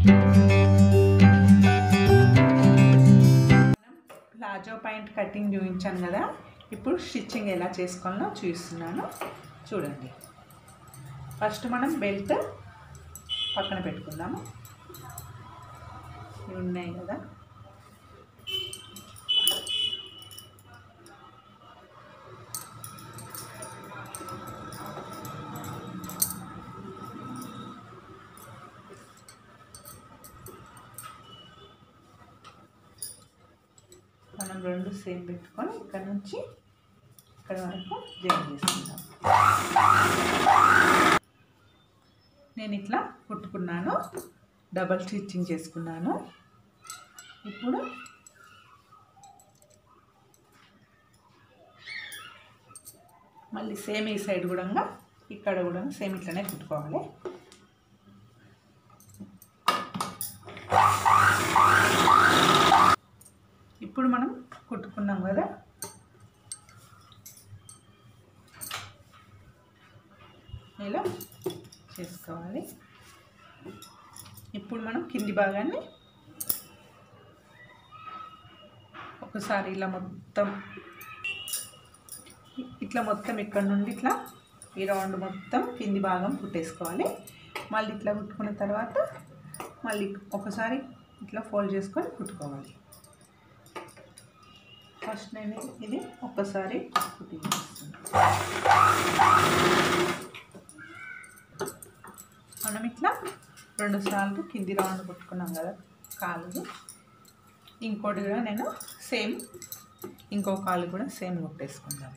palazzo point cutting చూపించాను కదా ఇప్పుడు స్టిచ్చింగ్ ఎలా చేసుకోవాలో చూపిస్తున్నాను చూడండి ఫస్ట్ మనం బెల్ట్ పక్కన పెట్టుకుందాము ఇవి ఉన్నాయి కదా మనం రెండు సేమ్ పెట్టుకొని ఇక్కడ నుంచి ఇక్కడ వరకు జాయిన్ చేసుకుందాం నేను ఇట్లా కుట్టుకున్నాను డబల్ స్టిచ్చింగ్ చేసుకున్నాను ఇప్పుడు మళ్ళీ సేమ్ ఈ సైడ్ కూడా ఇక్కడ కూడా సేమ్ ఇట్లనే కుట్టుకోవాలి ఇప్పుడు మనం కుట్టుకున్నాం కదా ఇలా చేసుకోవాలి ఇప్పుడు మనం కింది భాగాన్ని ఒకసారి ఇలా మొత్తం ఇట్లా మొత్తం ఇక్కడ నుండి ఇట్లా ఈ రౌండ్ మొత్తం కింది భాగం కుట్టేసుకోవాలి మళ్ళీ ఇట్లా కుట్టుకున్న తర్వాత మళ్ళీ ఒకసారి ఇట్లా ఫోల్డ్ చేసుకొని కుట్టుకోవాలి ఫస్ట్ నేను ఇది ఒక్కసారి కుట్టించేస్తాను మనం ఇట్లా రెండు సార్లు కింది రౌండ్ కుట్టుకున్నాం కదా కాలు ఇంకోటి కూడా నేను సేమ్ ఇంకో కాలు కూడా సేమ్ కుట్టేసుకుందాం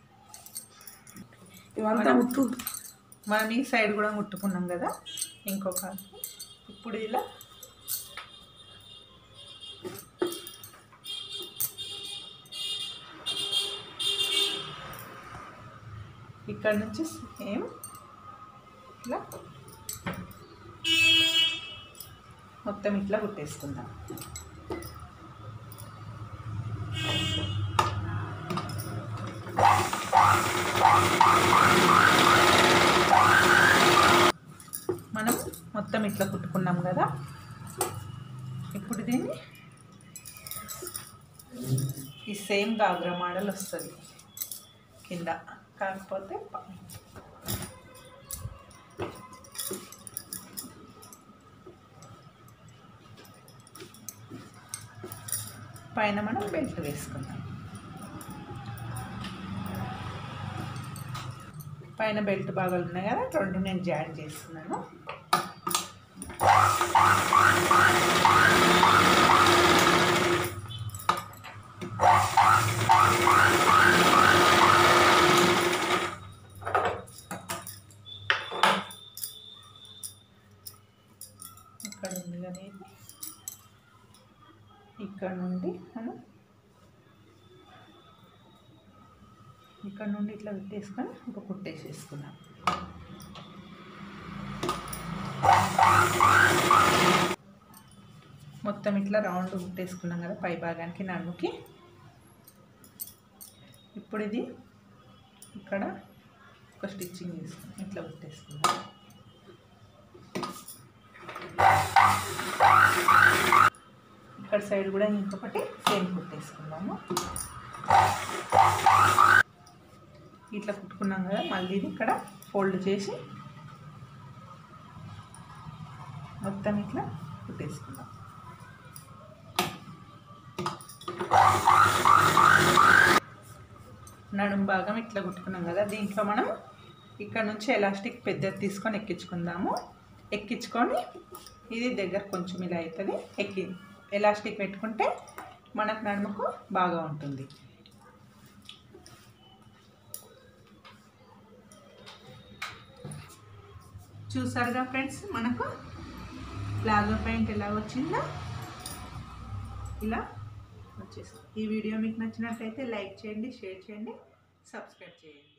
ఇవంతా మనం- ఉట్టు మనం ఈ సైడ్ కూడా కుట్టుకున్నాం కదా ఇంకో కాలు ఇప్పుడు ఇలా ఇక్కడ నుంచి సేమ్ ఇట్లా మొత్తం ఇట్లా కుట్టేసుకుందాం మనం మొత్తం ఇట్లా కుట్టుకున్నాం కదా ఇప్పుడు దీన్ని ఈ సేమ్ గాగ్రా మోడల్ వస్తుంది కింద కాకపోతే ప- పైన మనం బెల్ట్ వేసుకుందాం పైన బెల్ట్ భాగాలు ఉన్నాయి కదా రెండు నేను జాయిన్ చేస్తున్నాను ఇక్కడ ఉంది కదా ఇది ఇక్కడ నుండి మనం ఇక్కడ నుండి ఇట్లా పెట్టేసుకొని ఒక కుట్టేసేసుకున్నాం మొత్తం ఇట్లా రౌండ్ కుట్టేసుకున్నాం కదా పై భాగానికి నడుముకి ఇప్పుడు ఇది ఇక్కడ ఒక స్టిచ్చింగ్ చేసుకున్నాం ఇట్లా కుట్టేసుకున్నాం ఇక్కడ సైడ్ కూడా ఇంకొకటి సేమ్ కుట్టేసుకుందాము ఇట్లా కుట్టుకున్నాం కదా మళ్ళీ ఇది ఇక్కడ ఫోల్డ్ చేసి మొత్తం ఇట్లా కుట్టేసుకుందాం నడుం భాగం ఇట్లా కుట్టుకున్నాం కదా దీంట్లో మనం ఇక్కడ నుంచి ఎలాస్టిక్ పెద్దది తీసుకొని ఎక్కించుకుందాము ఎక్కించుకొని ఇది దగ్గర కొంచెం ఇలా అవుతుంది ఎక్కి ఎలాస్టిక్ పెట్టుకుంటే మనకు నడుముకు బాగా ఉంటుంది చూసారుగా ఫ్రెండ్స్ మనకు ప్లాజో ప్యాంట్ ఎలా వచ్చిందో ఇలా వచ్చేసి ఈ వీడియో మీకు నచ్చినట్లయితే లైక్ చేయండి షేర్ చేయండి సబ్స్క్రైబ్ చేయండి